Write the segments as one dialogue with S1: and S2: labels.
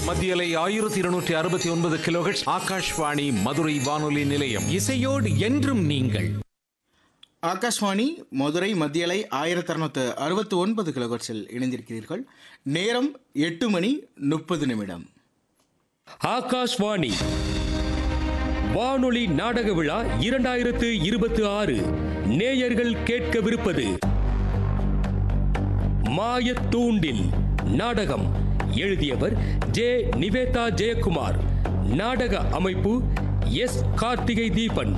S1: மத்தியலை ஆயிரத்தி இருநூற்றி அறுபத்தி ஒன்பது கிலோஹெட்ஸ் ஆகாஷ்வாணி மதுரை வானொலி நிலையம்
S2: இசையோடு என்றும் நீங்கள்
S3: ஆகாஷ்வாணி மதுரை மத்தியலை ஆயிரத்தி அறுநூத்து அறுபத்தி ஒன்பது கிலோகட்ஸில் இணைந்திருக்கிறீர்கள் நேரம் எட்டு மணி முப்பது நிமிடம்
S4: ஆகாஷ்வாணி வானொலி நாடக விழா இரண்டாயிரத்து இருபத்தி ஆறு நேயர்கள் கேட்கவிருப்பது மாயத்தூண்டில் நாடகம் எழுதியவர் ஜே நிவேதா ஜெயக்குமார் நாடக அமைப்பு எஸ் கார்த்திகை தீபன்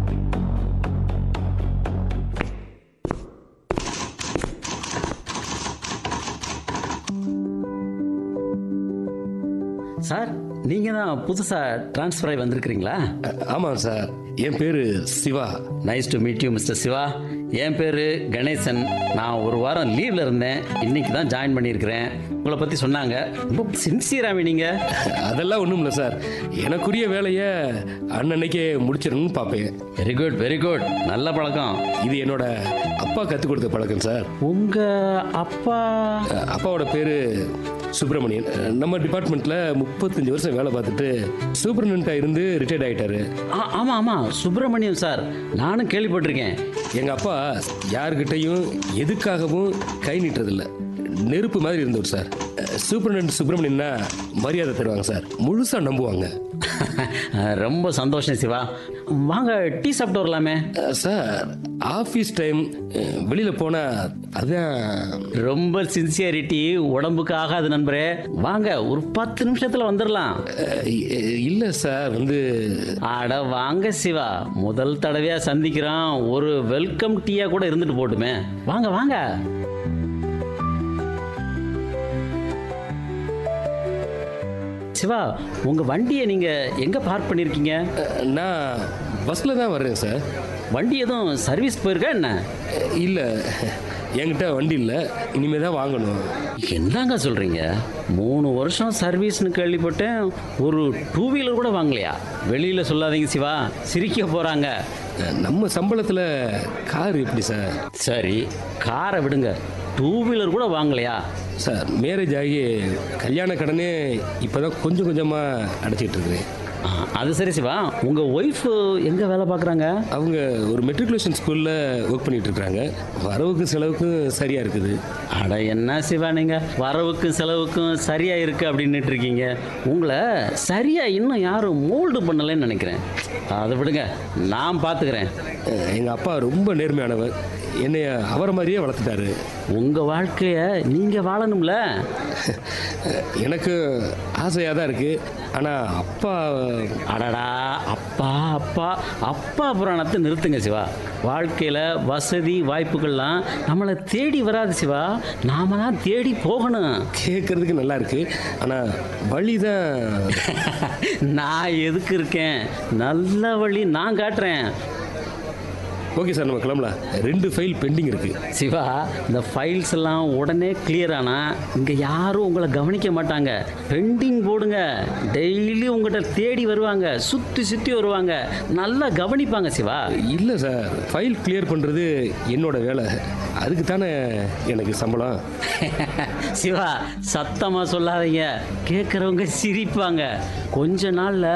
S5: சார் நீங்கள் தான் புதுசாக ட்ரான்ஸ்ஃபர் ஆகி வந்திருக்கிறீங்களா
S4: ஆமாம் சார் என் பேரு Siva
S5: nice to meet you mister Siva என் பேர் கணேசன் நான் ஒரு வாரம் லீவில் இருந்தேன் இன்னைக்கு தான் ஜாயின் பண்ணியிருக்கிறேன் உங்களை பற்றி சொன்னாங்க ரொம்ப சின்சியராகவே நீங்கள்
S4: அதெல்லாம் ஒன்றும் இல்லை சார் எனக்குரிய வேலையை அன்னன்னைக்கே முடிச்சிடணும்னு பார்ப்பேன்
S5: வெரி குட் வெரி குட் நல்ல பழக்கம்
S4: இது என்னோட அப்பா கற்றுக் கொடுத்த பழக்கம் சார்
S5: உங்கள் அப்பா
S4: அப்பாவோட பேரு சுப்பிரமணியன் நம்ம டிபார்ட்மெண்ட்ல முப்பத்தஞ்சு வருஷம் வேலை பார்த்துட்டு சூப்பரண்டா இருந்து ரிட்டையர்ட் ஆயிட்டாரு
S5: ஆ ஆமாம் ஆமாம் சுப்பிரமணியம் சார் நானும் கேள்விப்பட்டிருக்கேன்
S4: எங்க அப்பா யாருக்கிட்டையும் எதுக்காகவும் கை நீட்டுறதில்ல நெருப்பு மாதிரி இருந்தவர் சார் சூப்பரண்ட் சுப்பிரமணியன்னா மரியாதை தருவாங்க சார் முழுசா நம்புவாங்க
S5: ரொம்ப சந்தோஷம் சிவா வாங்க டீ சாப்பிட்டு வரலாமே
S4: அஹ், சார் ஆஃபீஸ் டைம் வெளியில போனா அதான்
S5: ரொம்ப சின்சியரிட்டி உடம்புக்கு ஆகாது நண்பரே வாங்க ஒரு பத்து நிமிஷத்துல வந்துடலாம்
S4: அஹ், இ- இல்ல சார் வந்து
S5: அட வாங்க சிவா முதல் தடவையா சந்திக்கிறோம் ஒரு வெல்கம் டீயா கூட இருந்துட்டு போட்டுமே வாங்க வாங்க சிவா உங்க வண்டியை நீங்க எங்க பார்க் பண்ணிருக்கீங்க
S4: அஹ், நான் பஸ்ல தான் வர்றேன் சார்
S5: வண்டி எதுவும் சர்வீஸ் போயிருக்கா என்ன
S4: அஹ், இல்ல என்கிட்ட வண்டி இல்லை இனிமே தான் வாங்கணும்
S5: என்னங்க சொல்றீங்க மூணு வருஷம் சர்வீஸ்னு கேள்விப்பட்டேன் ஒரு டூ வீலர் கூட வாங்கலையா வெளியில சொல்லாதீங்க சிவா சிரிக்க போறாங்க
S4: நம்ம சம்பளத்தில் கார் எப்படி சார்
S5: சரி காரை விடுங்க டூ வீலர் கூட வாங்கலையா
S4: சார் மேரேஜ் ஆகி கல்யாண கடனே இப்போ தான் கொஞ்சம் கொஞ்சமாக அடைச்சிட்டு இருக்கிறேன்
S5: ஆ, அது சரி சிவா உங்க ஒய்ஃப் எங்க வேலை பார்க்குறாங்க
S4: அவங்க ஒரு மெட்ரிகுலேஷன் ஸ்கூலில் ஒர்க் பண்ணிட்டு இருக்காங்க வரவுக்கும் செலவுக்கும் சரியாக இருக்குது
S5: அட என்ன சிவா நீங்க வரவுக்கும் செலவுக்கும் சரியா இருக்கு அப்படின்னுட்டு இருக்கீங்க உங்களை சரியா இன்னும் யாரும் மோல்டு பண்ணலைன்னு நினைக்கிறேன் அதை விடுங்க நான் பார்த்துக்கிறேன்
S4: எங்கள் அப்பா ரொம்ப நேர்மையானவர் என்னைய அவரை மாதிரியே வளர்த்துட்டாரு
S5: உங்க வாழ்க்கைய நீங்க வாழணும்ல
S4: எனக்கு ஆசையாக தான் இருக்குது ஆனால் அப்பா
S5: அடடா அப்பா அப்பா அப்பா புராணத்தை நிறுத்துங்க சிவா வாழ்க்கையில வசதி வாய்ப்புகள்லாம் நம்மளை தேடி வராது சிவா நாம தான் தேடி போகணும்
S4: கேட்குறதுக்கு நல்லா இருக்கு ஆனால் வழி தான்
S5: நான் எதுக்கு இருக்கேன் நல்ல வழி நான் காட்டுறேன்
S4: ஓகே சார் நம்ம கிளம்பலாம் ரெண்டு ஃபைல் பெண்டிங் இருக்குது
S5: சிவா இந்த ஃபைல்ஸ் எல்லாம் உடனே கிளியர் ஆனா இங்க யாரும் உங்களை கவனிக்க மாட்டாங்க பெண்டிங் போடுங்க டெய்லி உங்கள்கிட்ட தேடி வருவாங்க சுத்தி சுத்தி வருவாங்க நல்லா கவனிப்பாங்க சிவா
S4: இல்லை சார் ஃபைல் கிளியர் பண்ணுறது என்னோட வேலை அதுக்கு தானே எனக்கு சம்பளம்
S5: சிவா சத்தமா சொல்லாதீங்க கேட்குறவங்க சிரிப்பாங்க கொஞ்ச நாள்ல